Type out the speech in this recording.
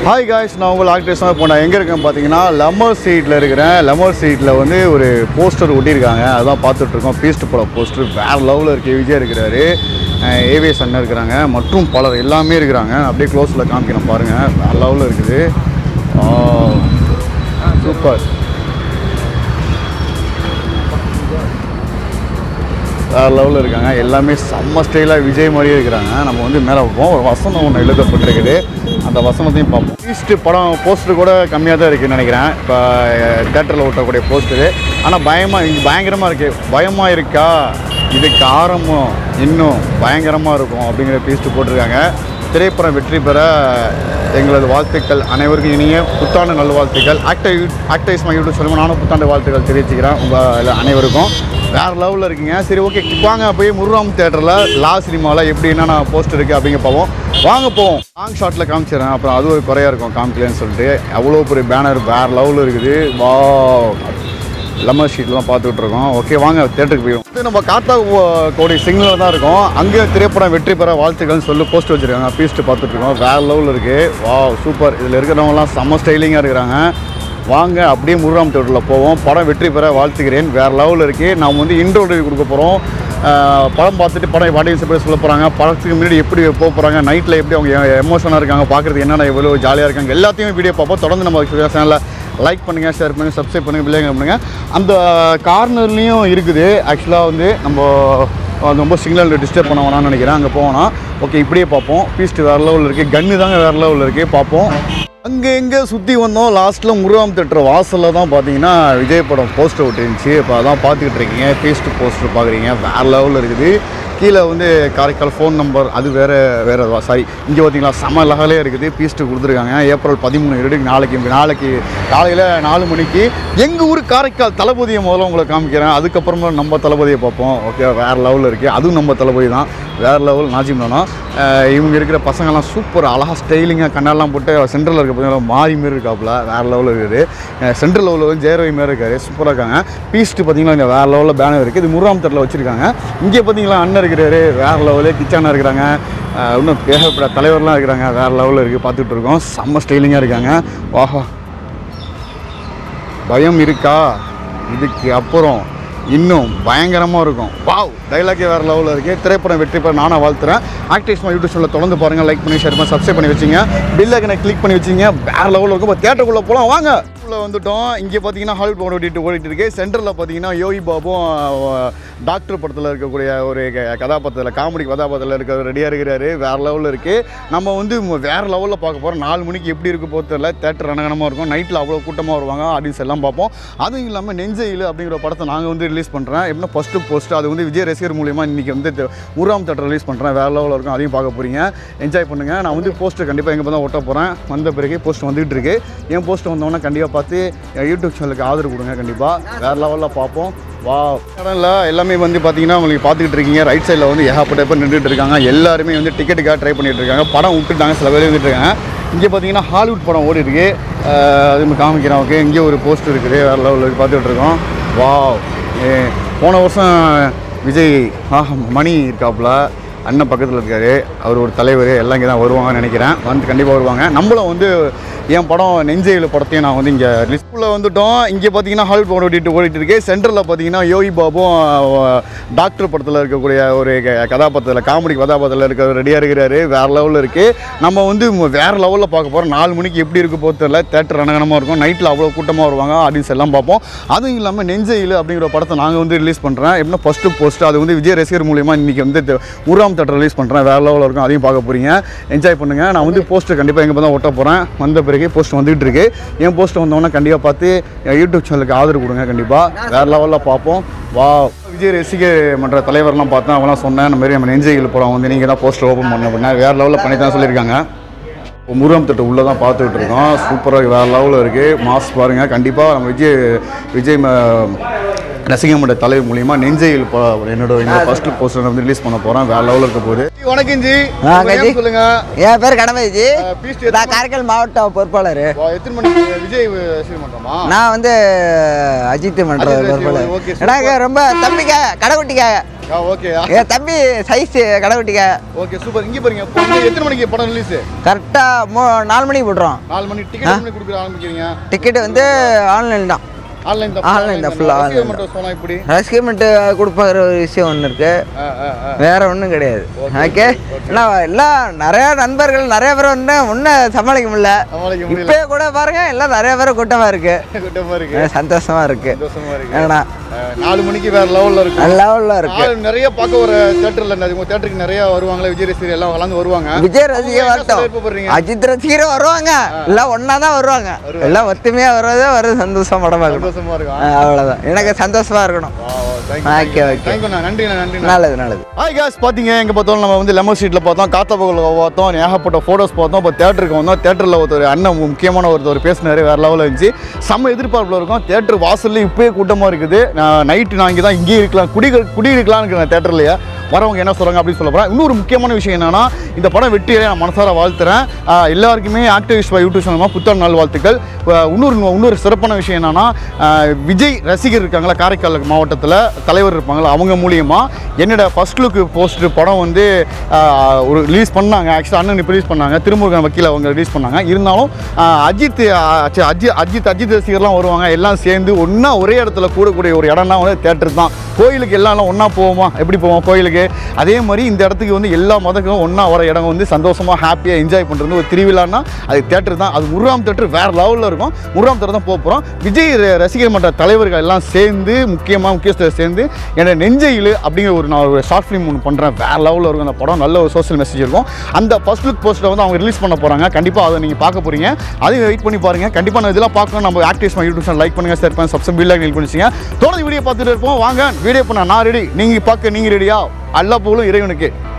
Hi guys நான் உங்கள் ஆக்ட்ரஸாக இப்போ நான் எங்கே இருக்கேன் பார்த்தீங்கன்னா லெமர் சீட்டில் இருக்கிறேன் லெமர் சீட்டில் வந்து ஒரு போஸ்டர் ஒட்டியிருக்காங்க அதான் பார்த்துட்ருக்கோம் பீஸ்ட் படம் போஸ்டர் வேறு லெவலில் இருக்குது விஜய் இருக்கிறாரு ஏவிஎஸ் அண்ணன் இருக்கிறாங்க மற்றும் பலர் எல்லாமே இருக்கிறாங்க அப்படியே க்ளோஸில் காமிக்கிறேன் பாருங்கள் வேறு லெவலில் இருக்குது சூப்பர் வேறு லெவலில் இருக்காங்க எல்லாமே செம்ம ஸ்டைலாக விஜய் மாதிரியே இருக்கிறாங்க நம்ம வந்து மேலே வைப்போம் ஒரு வசனம் ஒன்று எழுதப்பட்டிருக்குது அந்த வசனத்தையும் பார்ப்போம் ஃபீஸ்ட்டு படம் போஸ்டர் கூட கம்மியாக தான் இருக்குதுன்னு நினைக்கிறேன் இப்போ தேட்டரில் ஓட்டக்கூடிய போஸ்டரு ஆனால் பயமாக இங்கே பயங்கரமாக இருக்குது பயமாக இருக்கா இதுக்கு ஆரம்பம் இன்னும் பயங்கரமாக இருக்கும் அப்படிங்கிற பீஸ்ட்டு போட்டிருக்காங்க திரைப்படம் வெற்றி பெற எங்களது வாழ்த்துக்கள் அனைவருக்கும் இனிய புத்தாண்டு நல்வாழ்த்துக்கள் ஆக்டர் ஆக்டர்ஸ் மை யூடியூப் சொல்லுங்கள் நானும் புத்தாண்டு வாழ்த்துக்கள் தெரிவிச்சுக்கிறேன் உங்கள் அனைவருக்கும் வேறு லெவலில் இருக்கீங்க சரி ஓகே வாங்க போய் முருகாம் தேட்டரில் லா சினிமாவில் எப்படி என்னென்ன போஸ்ட் இருக்குது அப்படிங்க பார்ப்போம் வாங்க போவோம் லாங் ஷாட்டில் காமிச்சிடுறேன் அப்புறம் அது ஒரு குறையா இருக்கும் காமிக்கலன்னு சொல்லிட்டு அவ்வளோ பெரிய பேனர் வேறு லெவலில் இருக்குது வா லெமர் ஷீட்லாம் பார்த்துக்கிட்டு இருக்கோம் ஓகே வாங்க தேட்டருக்கு போயிடும் இது நம்ம காத்தா கோ- கோடி சிக்னலில் தான் இருக்கோம் அங்கே திரைப்படம் வெற்றி பெற வாழ்த்துக்கள்னு சொல்லி போஸ்ட் வச்சுருக்காங்க பீஸ்ட்டு பார்த்துட்டு இருக்கோம் வேறு லெவலில் இருக்குது வா சூப்பர் இதில் இருக்கிறவங்கலாம் செம்ம ஸ்டைலிங்காக இருக்கிறாங்க வாங்க அப்படியே முருகாம் தேட்டரில் போவோம் படம் வெற்றி பெற வாழ்த்துக்கிறேன் வேறு லெவலில் இருக்குது நாம் வந்து இன்டர்வியூ கொடுக்க போகிறோம் படம் பார்த்துட்டு படம் ஆடியன்ஸ் எப்படி சொல்ல போகிறாங்க படத்துக்கு முன்னாடி எப்படி போக போகிறாங்க நைட்டில் எப்படி அவங்க எமோஷனாக இருக்காங்க பார்க்குறதுக்கு என்னென்ன எவ்வளோ ஜாலியாக இருக்காங்க எல்லாத்தையும் வீடியோ பார்ப்போம் தொடர்ந்து நம்ம சேனலில் லைக் பண்ணுங்கள் ஷேர் பண்ணுங்கள் சப்ஸ்கிரைப் பண்ணுங்கள் பிள்ளைங்க பண்ணுங்கள் அந்த கார்னர்லேயும் இருக்குது ஆக்சுவலாக வந்து நம்ம அது ரொம்ப சிக்னல் டிஸ்டர்ப் பண்ண வேணாம்னு நினைக்கிறேன் அங்கே போவோம்னா ஓகே இப்படியே பார்ப்போம் பீஸ்ட் வேறு லெவலில் இருக்குது கன்று தாங்க வேறு லெவலில் இருக்குது பார்ப்போம் அங்கே எங்கே சுற்றி வந்தோம் லாஸ்ட்டில் முருகாம் தேட்டர் வாசலில் தான் பார்த்தீங்கன்னா விஜய் படம் போஸ்டர் ஒட்டிருந்துச்சு இப்போ அதான் பார்த்துக்கிட்டு இருக்கீங்க பீஸ்ட் போஸ்டர் பார்க்குறீங்க வேறு லெவலில் இருக்குது கீழே வந்து காரைக்கால் ஃபோன் நம்பர் அது வேறு வேறு சாரி இங்கே பார்த்தீங்களா செம லகலே இருக்குது பீஸ்ட்டு கொடுத்துருக்காங்க ஏப்ரல் பதிமூணு இருக்கு நாளைக்கு நாளைக்கு காலையில் நாலு மணிக்கு எங்கள் ஊர் காரைக்கால் தளபதியை முதல்ல உங்களை காமிக்கிறேன் அதுக்கப்புறமா நம்ம தளபதியை பார்ப்போம் ஓகே வேறு லெவலில் இருக்குது அதுவும் நம்ம தளபதி தான் வேறு லெவல் நாஜிம் நானா இவங்க இருக்கிற பசங்கள்லாம் சூப்பர் அழகாக ஸ்டைலிங்காக கண்ணெல்லாம் போட்டு சென்ட்ரலில் இருக்க பார்த்தீங்கன்னா மாறி மாரி இருக்காப்புல வேறு லெவலில் இருக்குது சென்ட்ரல் லெவலில் வந்து ஜெயரவி மாரி இருக்காரு சூப்பராக இருக்காங்க பீஸ்ட்டு பார்த்தீங்கன்னா இங்கே வேறு லெவலில் பேனர் இருக்குது இது முருகாம் தட்டில் வச்சுருக்காங்க இங்கே பார்த்தீங்களா அண்ணன் இருக்கிறாரு வேறு லெவலு கிச்சானா இருக்கிறாங்க அஹ் இன்னும் ஏகப்பட்ட தலைவர்லாம் இருக்கிறாங்க வேறு லெவலில் இருக்குது பார்த்துட்டு இருக்கோம் செம்ம ஸ்டைலிங்காக இருக்காங்க வாஹா பயம் இருக்கா இதுக்கு அப்புறம் இன்னும் பயங்கரமாக இருக்கும் வாவ் டைலாக்கே வேறு லெவலில் இருக்குது திரைப்படம் வெற்றி பெற நானும் வாழ்த்துறேன் ஆக்டிவ்ஸ் யூடியூப் சேனலில் தொடர்ந்து பாருங்கள் லைக் பண்ணி ஷேர் பண்ணி சப்ஸ்கிரைப் பண்ணி வச்சிங்க பில்லைக்கனை கிளிக் பண்ணி வச்சிங்க வேறு லெவலில் இருக்கும் இப்போ தேட்டருக்குள்ளே போகலாம் வாங்க உள்ள வந்துட்டோம் இங்கே பார்த்தீங்கன்னா ஹாலிவுட் படம் ஓடிட்டு ஓடிட்டு இருக்கு சென்டரில் பார்த்தீங்கன்னா யோகி பாபும் அஹ், டாக்டர் படத்தில் இருக்கக்கூடிய ஒரு க- கதாபாத்திரத்தில் காமெடி கதாபாத்திரத்தில் இருக்க ரெடியாக இருக்கிறாரு வேறு லெவலில் இருக்குது நம்ம வந்து ம- வேறு லெவலில் பார்க்க போகிறோம் நாலு மணிக்கு எப்படி இருக்க போகிறது தெரியல தேட்டர் ரணகனமாக இருக்கும் நைட்டில் அவ்வளோ கூட்டமாக வருவாங்க ஆடியன்ஸ் எல்லாம் பார்ப்போம் அதுவும் இல்லாமல் நெஞ்சையில் அப்படிங்கிற படத்தை நாங்கள் வந்து ரிலீஸ் பண்ணுறேன் எப்படின்னா ஃபஸ்ட்டு போஸ்ட் அது வந்து விஜய் ரசிகர் மூலியமாக இன்றைக்கி வந்து தெ- முருகாம் தேட்டர் ரிலீஸ் பண்ணுறேன் வேறு லெவலில் இருக்கும் அதையும் பார்க்க போகிறீங்க என்ஜாய் பண்ணுங்கள் நான் வந்து போஸ்ட்டர் கண்டிப்பாக எங்கே தான் ஒட்ட போகிறேன் வந்த பிறகு போஸ்ட் வந்துகிட்டு இருக்கு என் போஸ்ட் வந்தோன்னே கண்டிப்பாக பார்த்து என் யூடியூப் சேனலுக்கு ஆதரவு கொடுங்க கண்டிப்பாக வேறு லெவலில் பார்ப்போம் வா கடனில் எல்லாமே வந்து பார்த்தீங்கன்னா உங்களுக்கு பார்த்துக்கிட்டு இருக்கீங்க ரைட் சைடில் வந்து ஏகப்பட்ட பேர் நின்றுட்டு இருக்காங்க எல்லாருமே வந்து டிக்கெட்டுக்காக ட்ரை பண்ணிட்டு இருக்காங்க படம் விட்டுட்டாங்க சில பேர் வந்துட்டு இருக்காங்க இங்கே பார்த்தீங்கன்னா ஹாலிவுட் படம் ஓடி இருக்கு அஹ் அது மாதிரி காமிக்கிறேன் ஓகே இங்கே ஒரு போஸ்ட் இருக்குது வேறு லெவலில் பார்த்துட்டு இருக்கோம் வா போன வருஷம் விஜய் ஆஹ் மணி இருக்காப்புல அண்ணன் பக்கத்தில் இருக்காரு அவர் ஒரு தலைவர் எல்லாம் இங்கே தான் வருவாங்கன்னு நினைக்கிறேன் வந்து கண்டிப்பாக வருவாங்க நம்மளும் வந்து என் படம் நெஞ்சையில் படத்தையும் நான் வந்து இங்கே லிஸ்ட்டில் வந்துட்டோம் இங்கே பார்த்தீங்கன்னா ஹாலிவுட் படம் ஓடிட்டு ஓடிட்டு இருக்கு சென்டரில் பார்த்தீங்கன்னா யோகி பாபும் அஹ், டாக்டர் படத்தில் இருக்கக்கூடிய ஒரு க- கதாபாத்திரத்தில் காமெடி கதாபாத்திரத்தில் இருக்க ரெடியாக இருக்கிறாரு வேறு லெவலில் இருக்குது நம்ம வந்து ம- வேறு லெவலில் பார்க்க போகிறோம் நாலு மணிக்கு எப்படி இருக்க போகிறது தெரியல தேட்டர் ரணகனமாக இருக்கும் நைட்டில் அவ்வளோ கூட்டமாக வருவாங்க ஆடியன்ஸ் எல்லாம் பார்ப்போம் அதுவும் இல்லாமல் நெஞ்சையில் அப்படிங்கிற படத்தை நாங்கள் வந்து ரிலீஸ் பண்ணுறேன் எப்படின்னா ஃபஸ்ட்டு போஸ்ட் அது வந்து விஜய் ரசிகர் மூலியமாக இன்றைக்கி வந்து தெ- முருகாம் தேட்டர் ரிலீஸ் பண்ணுறேன் வேறு லெவலில் இருக்கும் அதையும் பார்க்க போகிறீங்க என்ஜாய் பண்ணுங்கள் நான் வந்து போஸ்ட்டு கண்டிப்பாக எங்கே தான் ஒட்ட போகிறேன் வந்த பிறகு போஸ்ட் வந்துகிட்டு இருக்கு என் போஸ்ட் வந்தோன்னே கண்டிப்பாக பார்த்து என் யூடியூப் சேனலுக்கு ஆதரவு கொடுங்க கண்டிப்பாக வேறு லெவலில் பார்ப்போம் வா விஜய் ரசிகர் மன்ற தலைவர்லாம் பார்த்தா அவங்களாம் சொன்னேன் இந்த மாதிரி நம்ம நெஞ்சைகள் படம் வந்து நீங்கள் தான் போஸ்டர் ஓப்பன் பண்ண அப்படின்னா வேறு லெவலில் பண்ணி தான் சொல்லியிருக்காங்க இப்போ முருகம் தட்டு உள்ளே தான் பார்த்துக்கிட்டு இருக்கோம் சூப்பராக வேறு லெவலில் இருக்குது மாஸ் பாருங்கள் கண்டிப்பாக நம்ம விஜய் விஜய் ம- ரசிக மன்ற தலைவர் மூலியமா நெஞ்சையில் ப- என்னோட என்னோட ஃபர்ஸ்ட் போஸ்டர் வந்து ரிலீஸ் பண்ண போறோம் வேற லெவலில் இருக்க போகுது வணக்கம் ஜி ஆ, உங்க கஜி. name சொல்லுங்க என் பேர் கடமைஜி ஆ, பீஸ்ட் எத்தனை நான் காரைக்கால் மாவட்ட பொறுப்பாளர் வா, எத்தனை மணிக்கு விஜய் ரசிகர் மன்றமா நான் வந்து அஜித் மன்ற அஜித் பொறுப்பாளர் okay, super. எனக்கு ரொம்ப தம்பிக்காக கடைக்குட்டிக்காக ஆ ஓகேயா என் தம்பி சைஸ் கடைக்குட்டிக்காக ஓகே சூப்பர் இங்க பாருங்க இப்போ வந்து எத்தனை மணிக்கு படம் ரிலீஸ் கரெக்டாக மூ நாலு மணிக்கு போட்டுறோம் நாலு மணி டிக்கெட் எத்தனை மணிக்கு கொடுக்குற ஆரம்பிக்கிறீங்க டிக்கெட் வந்து ஆன்லைன் தான் ஆன்லைன் தான் Online தான், full online தான். மட்டும் சொன்னா இப்படி ரசிகமெண்ட்டு கொடுப்பாங்கிற ஒரு விஷயம் ஒன்று இருக்கு ஆ, ஆ, ஆ. வேற ஒன்றும் கிடையாது ஓகே எல்லாம் எல்லாம் நிறைய நண்பர்கள் நிறைய பேர் ஒன்று ஒன்றும் சமாளிக்க முடியல சமாளிக்க முடியல இப்பயே கூட பாருங்க எல்லாம் நிறைய பேர் கூட்டமாக இருக்கு கூட்டமா இருக்கு அஹ் சந்தோஷமா இருக்கு சந்தோஷமா இருக்கு ஏன்னா ஆ, நாலு மணிக்கு வேற லெவல்ல இருக்கு லெவலில் இருக்கு ஆள் நிறைய பார்க்க ஒரு தேட்டர்ல உங்க தேட்டருக்கு நிறைய வருவாங்களே விஜய் ரசிகர் எல்லாம் வளர்ந்து வருவாங்க விஜய் அவங்க ரசிகர் என்ன வரட்டும் சொல்ல விருப்பப்படுறீங்க? அஜித் ரசிகரும் வருவாங்க எல்லாம் ஒன்னா தான் வருவாங்க எல்லாம் ஒத்துமையா வர்றதே வர சந்தோஷம் படமா இருக்கணும் சந்தோஷமா இருக்கும் அஹ் அவ்வளவுதான் எனக்கு சந்தோஷமா இருக்கணும் Okay, okay. தேங்க்யூ நன்றி நன்றி நல்லது நல்லது ஹாய் காஸ் பார்த்தீங்க எங்கே பார்த்தாலும் நம்ம வந்து லெமன் ஸ்ட்ரீட்டில் பார்த்தோம் காத்தபகல் பார்த்தோம் ஏகப்பட்ட ஃபோட்டோஸ் பார்த்தோம் இப்போ தேட்டருக்கு வந்தோம் தேட்டரில் ஒருத்தர் அண்ணன் முக்கியமான ஒருத்தர் பேசினார் வேறு லெவலில் இருந்துச்சு செம்ம எதிர்பார்ப்பில் இருக்கும் தேட்டர் வாசல்ல இப்போயே கூட்டமாக இருக்குது நைட்டு நான் இங்கே தான் இங்கேயே இருக்கலாம் குடி குடி இருக்கலாம்னு இருக்கிறேன் தேட்டர்லையே வரவங்க என்ன சொல்கிறாங்க அப்படின்னு சொல்ல போகிறேன் இன்னொரு முக்கியமான விஷயம் என்னன்னா இந்த படம் வெற்றியை நான் மனசார வாழ்த்துறேன் ஆஹ் எல்லாருக்குமே ஆக்டிவிஸ்ட் பை யூடியூப் சேனல் புத்தாண்டு நாள் வாழ்த்துக்கள் ஆஹ் இன்னொரு இன்னொரு சிறப்பான விஷயம் என்னன்னா ஆஹ் விஜய் ரசிகர் இருக்காங்களா காரைக்கால் மாவட்டத்தில் தலைவர் இருப்பாங்களா அவங்க மூலியமா என்னோட ஃபர்ஸ்ட் லுக் போஸ்டர் படம் வந்து ஆஹ் ஒரு ரிலீஸ் பண்ணாங்க ஆக்சுவலாக அண்ணன் இப்போ ரிலீஸ் பண்ணாங்க திருமுருகன் வக்கீல் அவங்க ரிலீஸ் பண்ணாங்க இருந்தாலும் ஆஹ் அஜித் ஆஹ் ச்சே, அஜித் அஜித் அஜித் ரசிகர்லாம் வருவாங்க எல்லாம் சேர்ந்து ஒன்றா ஒரே இடத்துல கூடக்கூடிய ஒரு இடம்னா வந்து தேட்டர் தான் கோயிலுக்கு எல்லாம் ஒன்றா போவோமா எப்படி போவோம் கோயிலுக்கு அதே மாதிரி இந்த இடத்துக்கு வந்து எல்லா மதங்களும் ஒன்றா வர இடம் வந்து சந்தோஷமாக ஹாப்பியாக என்ஜாய் பண்ணுறது ஒரு திருவிழான்னா அது தேட்டர் தான் அது முர்ராம் தேட்டர் வேறு லெவலில் இருக்கும் முர்ராம் தேட்டர் தான் போக போகிறோம் விஜய் ர- ரசிகர் மன்ற தலைவர்கள் எல்லாம் சேர்ந்து முக்கியமாக முக்கியஸ்தர் சேர்ந்து என்னோட நெஞ்சையில் அப்படிங்கிற ஒரு நான் ஒரு ஷார்ட் ஃபிலிம் ஒன்று பண்ணுறேன் வேறு லெவலில் இருக்கும் அந்த படம் நல்ல ஒரு சோஷியல் மெசேஜ் இருக்கும் அந்த ஃபர்ஸ்ட் லுக் போஸ்ட்டை வந்து அவங்க ரிலீஸ் பண்ண போகிறாங்க கண்டிப்பாக அதை நீங்கள் பார்க்க போகிறீங்க அதையும் வெயிட் பண்ணி பாருங்கள் கண்டிப்பாக நான் இதெல்லாம் பார்க்கணும் நம்ம ஆக்டிவ்ஸ் யூடியூப் சேனல் லைக் பண்ணுங்கள் ஷேர் பண்ணுங்கள் சப்ஸ்கிரைப் பில் கிளிக் பண்ணிச்சிங்க தொடர்ந்து வீடியோ பார்த்துட்டு இருப்போம் வாங்க வீடியோ பண்ண நான் ரெடி நீங்கள் பார்க்க நீங்கள் ரெடியா அல்லா போலும் இறைவனுக்கு